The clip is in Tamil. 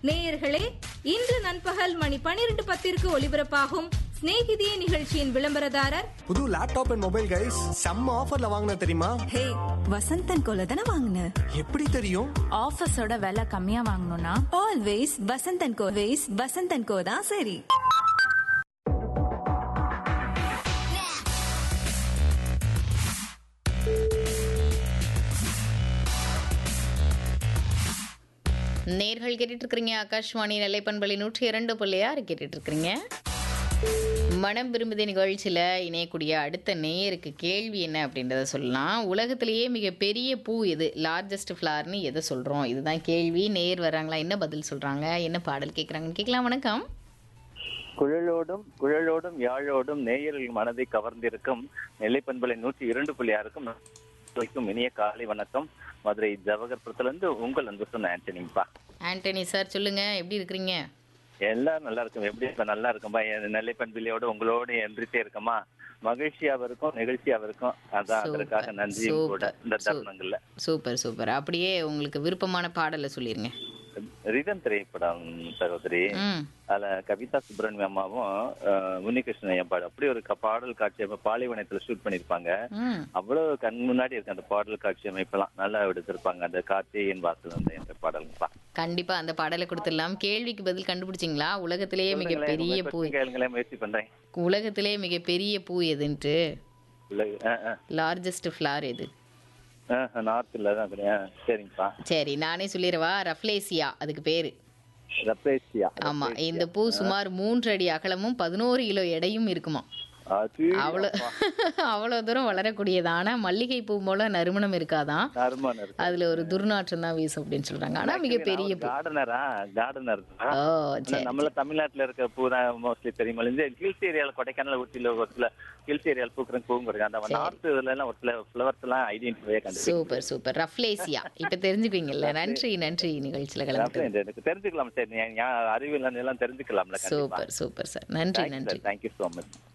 நேயர்களே இன்று நண்பகல் மணி பனிரெண்டு பத்திற்கு ஒலிபரப்பாகும் சிநேகிதியே நிகழ்ச்சியின் விளம்பரதாரர் புது லேப்டாப் அண்ட் மொபைல் கைஸ் செம்ம ஆஃபர்ல வாங்கின தெரியுமா ஹே வசந்தன் கோல தானே வாங்கின எப்படி தெரியும் ஆஃபீஸோட விலை கம்மியா வாங்கணும்னா always Vasanthan co ways Vasanthan co தான் சரி நேர்கள் கேட்டுட்டு இருக்கிறீங்க ஆகாஷ்வாணி நிலைப்பண்பலி நூற்றி இரண்டு புள்ளியார் கேட்டுட்டு இருக்கிறீங்க மனம் விரும்புதே நிகழ்ச்சியில் இணையக்கூடிய அடுத்த நேயருக்கு கேள்வி என்ன அப்படின்றத சொல்லலாம் உலகத்திலேயே மிகப்பெரிய பூ எது லார்ஜஸ்ட் ஃப்ளார்னு எதை சொல்கிறோம் இதுதான் கேள்வி நேர் வராங்களா என்ன பதில் சொல்கிறாங்க என்ன பாடல் கேட்குறாங்கன்னு கேட்கலாம் வணக்கம் குழலோடும் குழலோடும் யாழோடும் நேயர்கள் மனதை கவர்ந்திருக்கும் நெல்லைப்பண்பலை நூற்றி இரண்டு புள்ளி ஆறுக்கும் வைக்கும் இனிய காலை வணக்கம் மதுரை ஜவஹர்புரத்துல இருந்து உங்கள் அன்பு சொன்ன ஆண்டனிப்பா ஆண்டனி சார் சொல்லுங்கள் எப்படி இருக்கிறீங்க எல்லாம் நல்லா இருக்கும் எப்படி இப்ப நல்லா இருக்கும்பா என் நெல்லைப்பண்பிலையோட உங்களோட என்றிட்டே இருக்கமா மகிழ்ச்சியாவும் இருக்கும் நிகழ்ச்சியாவும் இருக்கும் அதான் Super, அதற்காக நன்றியும் கூட super, இந்த super. தருணங்கள்ல சூப்பர் சூப்பர் அப்படியே உங்களுக்கு விருப்பமான பாடலை சொல்லிருங்க ரிதம் திரைப்படம் சகோதரி ம் அதுல கவிதா சுப்பிரமணியம் அம்மாவும் அஹ், உன்னிகிருஷ்ணன் ஐயா பாடு அப்படி ஒரு க- பாடல் காட்சி அமைப்பு பாலைவனத்துல ஷூட் பண்ணிருப்பாங்க ம் அவ்வளவு கண் முன்னாடி இருக்கு அந்த பாடல் காட்சி அமைப்பெல்லாம் நல்லா எடுத்திருப்பாங்க அந்த கார்த்திகேயன் வாசல் வந்து என்ற பாடல்ப்பா கண்டிப்பா அந்த பாடலை கொடுத்துடலாம் கேள்விக்கு பதில் கண்டுபிடிச்சிங்களா உலகத்திலேயே மிகப்பெரிய பூ கேளுங்களேன் முயற்சி பண்றேன் உலகத்திலே மிகப்பெரிய பூ எதுன்ட்டு உலக- அஹ், அஹ், லார்ஜஸ்ட் ஃப்ளார் எது அஹ், நார்த்ல தான் இருக்கு. அஹ், சரிங்கப்பா சரி நானே சொல்லிடவா ரஃப்லேசியா அதுக்கு பேரு ரப்பேசியா ஆமா இந்த பூ சுமார் மூன்று அடி அகலமும் பதினோரு கிலோ எடையும் இருக்குமா அது அவ்வளோ அவ்வளோ தூரம் வளரக்கூடியது ஆனா மல்லிகை பூ போல நறுமணம் இருக்காதான் நறுமணம் இருக்கு அதுல ஒரு துர்நாற்றம் தான் வீசும் அப்படின்னு சொல்றாங்க ஆனா மிகப்பெரிய பூ கார்டனரா கார்டனர் ஓ சரி நம்மள தமிழ்நாட்டுல இருக்க பூ தான் மோஸ்ட்லி தெரியுமா இந்த ஹில்ஸ் ஏரியால கொடைக்கானல் ஊட்டில ஒரு சில ஹில்ஸ் ஏரியால பூக்கிற பூவும் இருக்கு அந்த நார்த் இதுல எல்லாம் ஒரு சில ஃபிளவர்ஸ் எல்லாம் ஐடென்டிஃபை கண்டு சூப்பர் சூப்பர் ரஃப்லேசியா இப்ப தெரிஞ்சுக்குவீங்கல்ல நன்றி நன்றி நிகழ்ச்சியில கலந்து எனக்கு தெரிஞ்சுக்கலாம் சரி அறிவியல் எல்லாம் தெரிஞ்சுக்கலாம்ல கண்டிப்பா சூப்பர் சூப்பர் சார் நன்றி நன்றி தேங்க்யூ ஸோ மச்